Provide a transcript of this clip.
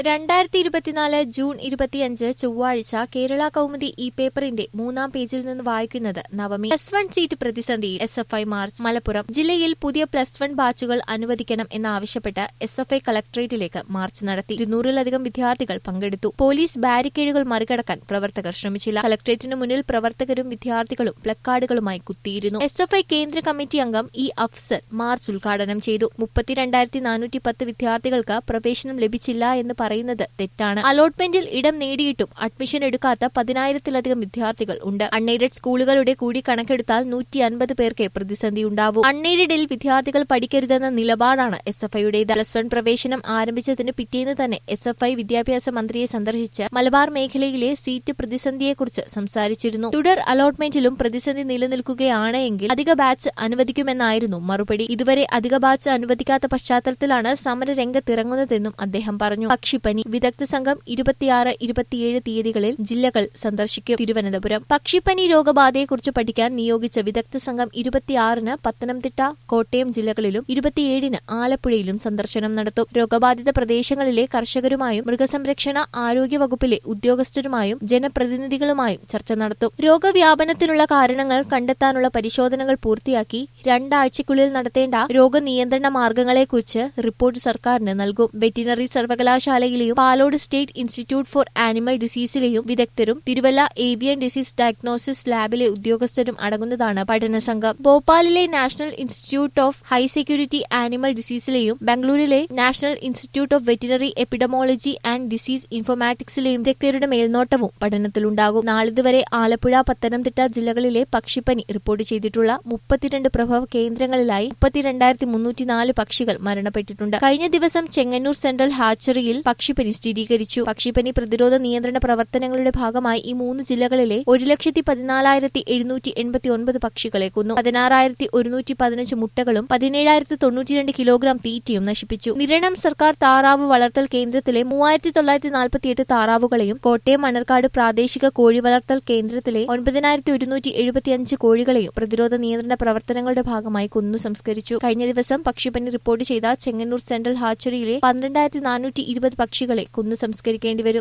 രണ്ടായിരത്തി ഇരുപത്തിനാല് ജൂൺ ഇരുപത്തിയഞ്ച് ചൊവ്വാഴ്ച കേരള കൗമുദി ഇ പേപ്പറിന്റെ മൂന്നാം പേജിൽ നിന്ന് വായിക്കുന്നത് നവമി പ്ലസ് വൺ സീറ്റ് പ്രതിസന്ധിയിൽ S F I march Malappuram ജില്ലയിൽ പുതിയ പ്ലസ് വൺ ബാച്ചുകൾ അനുവദിക്കണം എന്നാവശ്യപ്പെട്ട് എസ് എഫ് ഐ കളക്ടറേറ്റിലേക്ക് മാർച്ച് നടത്തി ഇരുന്നൂറിലധികം വിദ്യാർത്ഥികൾ പങ്കെടുത്തു പോലീസ് ബാരിക്കേഡുകൾ മറികടക്കാൻ പ്രവർത്തകർ ശ്രമിച്ചില്ല കളക്ടറേറ്റിന് മുന്നിൽ പ്രവർത്തകരും വിദ്യാർത്ഥികളും പ്ലക്കാർഡുകളുമായി കുത്തിയിരുന്നു എസ് എഫ് ഐ കേന്ദ്ര കമ്മിറ്റി അംഗം ഇ അഫ്സൽ മാർച്ച് ഉദ്ഘാടനം ചെയ്തു മുപ്പത്തിരണ്ടായിരത്തി നാനൂറ്റി പത്ത് വിദ്യാർത്ഥികൾക്ക് പ്രവേശനം ലഭിച്ചില്ല എന്ന് പറയുന്നത് തെറ്റാണ് അലോട്ട്മെന്റിൽ ഇടം നേടിയിട്ടും അഡ്മിഷൻ എടുക്കാത്ത പതിനായിരത്തിലധികം വിദ്യാർത്ഥികൾ ഉണ്ട് അൺഎയ്ഡഡ് സ്കൂളുകളുടെ കൂടി കണക്കെടുത്താൽ നൂറ്റി അൻപത് പേർക്ക് പ്രതിസന്ധി ഉണ്ടാവും അൺഎയ്ഡഡിൽ വിദ്യാർത്ഥികൾ പഠിക്കരുതെന്ന നിലപാടാണ് എസ് എഫ് ഐയുടേത് പ്ലസ് വൺ പ്രവേശനം ആരംഭിച്ചതിന് പിറ്റേന്ന് തന്നെ എസ് എഫ് ഐ വിദ്യാഭ്യാസ മന്ത്രിയെ സന്ദർശിച്ച് മലബാർ മേഖലയിലെ സീറ്റ് പ്രതിസന്ധിയെക്കുറിച്ച് സംസാരിച്ചിരുന്നു തുടർ അലോട്ട്മെന്റിലും പ്രതിസന്ധി നിലനിൽക്കുകയാണ് എങ്കിൽ അധിക ബാച്ച് അനുവദിക്കുമെന്നായിരുന്നു മറുപടി ഇതുവരെ അധിക ബാച്ച് അനുവദിക്കാത്ത പശ്ചാത്തലത്തിലാണ് സമര രംഗത്തിറങ്ങുന്നതെന്നും അദ്ദേഹം പറഞ്ഞു പക്ഷിപ്പനി വിദഗ്ധ സംഘം ഇരുപത്തിയാറ് ഇരുപത്തിയേഴ് തീയതികളിൽ ജില്ലകൾ സന്ദർശിക്കും തിരുവനന്തപുരം പക്ഷിപ്പനി രോഗബാധയെക്കുറിച്ച് പഠിക്കാൻ നിയോഗിച്ച വിദഗ്ധ സംഘം ഇരുപത്തിയാറിന് പത്തനംതിട്ട കോട്ടയം ജില്ലകളിലും ഇരുപത്തിയേഴിന് ആലപ്പുഴയിലും സന്ദർശനം നടത്തും രോഗബാധിത പ്രദേശങ്ങളിലെ കർഷകരുമായും മൃഗസംരക്ഷണ ആരോഗ്യ വകുപ്പിലെ ഉദ്യോഗസ്ഥരുമായും ജനപ്രതിനിധികളുമായും ചർച്ച നടത്തും രോഗവ്യാപനത്തിനുള്ള കാരണങ്ങൾ കണ്ടെത്താനുള്ള പരിശോധനകൾ പൂർത്തിയാക്കി രണ്ടാഴ്ചയ്ക്കുള്ളിൽ നടത്തേണ്ട രോഗനിയന്ത്രണ മാർഗങ്ങളെക്കുറിച്ച് റിപ്പോർട്ട് സർക്കാരിന് നൽകും വെറ്റിനറി സർവകലാശാലയിലെയും Palode state institute for animal ഡിസീസിലെയും വിദഗ്ധരും തിരുവല്ല ഏവിയൻ ഡിസീസ് ഡയഗ്നോസിസ് ലാബിലെ ഉദ്യോഗസ്ഥരും അടങ്ങുന്നതാണ് പഠന സംഘം ഭോപ്പാലിലെ national institute of high security animal ഡിസീസിലെയും ബംഗളൂരിലെ national institute of veterinary epidemiology and disease ഇൻഫോമാറ്റിക്സിലെയും വിദഗ്ധരുടെ മേൽനോട്ടവും പഠനത്തിലുണ്ടാകും നാളിതുവരെ ആലപ്പുഴ പത്തനംതിട്ട ജില്ലകളിലെ പക്ഷിപ്പനി റിപ്പോർട്ട് ചെയ്തിട്ടുള്ള മുപ്പത്തിരണ്ട് പ്രഭവ കേന്ദ്രങ്ങളിലായി മുപ്പത്തിരണ്ടായിരത്തി മുന്നൂറ്റിനാല് പക്ഷികൾ മരണപ്പെട്ടിട്ടുണ്ട് കഴിഞ്ഞ ദിവസം ചെങ്ങന്നൂർ സെൻട്രൽ ഹാച്ചറിയിൽ പക്ഷിപ്പനി സ്ഥിരീകരിച്ചു പക്ഷിപ്പനി പ്രതിരോധ നിയന്ത്രണ പ്രവർത്തനങ്ങളുടെ ഭാഗമായി ഈ മൂന്ന് ജില്ലകളിലെ ഒരു ലക്ഷത്തി പതിനാലായിരത്തി എഴുന്നൂറ്റി എൺപത്തി ഒൻപത് പക്ഷികളെ കൊന്നു പതിനാറായിരത്തി ഒരുന്നൂറ്റി പതിനഞ്ച് മുട്ടകളും പതിനേഴായിരത്തി തൊണ്ണൂറ്റിരണ്ട് കിലോഗ്രാം തീറ്റയും നശിപ്പിച്ചു നിരണം സർക്കാർ താറാവ് വളർത്തൽ കേന്ദ്രത്തിലെ മൂവായിരത്തി തൊള്ളായിരത്തി നാൽപ്പത്തിയെട്ട് താറാവുകളെയും കോട്ടയം മണർക്കാട് പ്രാദേശിക കോഴി വളർത്തൽ കേന്ദ്രത്തിലെ ഒൻപതിനായിരത്തി ഒരുന്നൂറ്റി എഴുപത്തിയഞ്ച് കോഴികളെയും പ്രതിരോധ നിയന്ത്രണ പ്രവർത്തനങ്ങളുടെ ഭാഗമായി കൊന്നു സംസ്കരിച്ചു കഴിഞ്ഞ ദിവസം പക്ഷിപ്പനി റിപ്പോർട്ട് ചെയ്ത ചെങ്ങന്നൂർ സെൻട്രൽ ഹാച്ചറിയിലെ പന്ത്രണ്ടായിരത്തി നാനൂറ്റി ഇരുപത് പക്ഷികളെ കൊന്നു സംസ്കരിക്കേണ്ടി വരും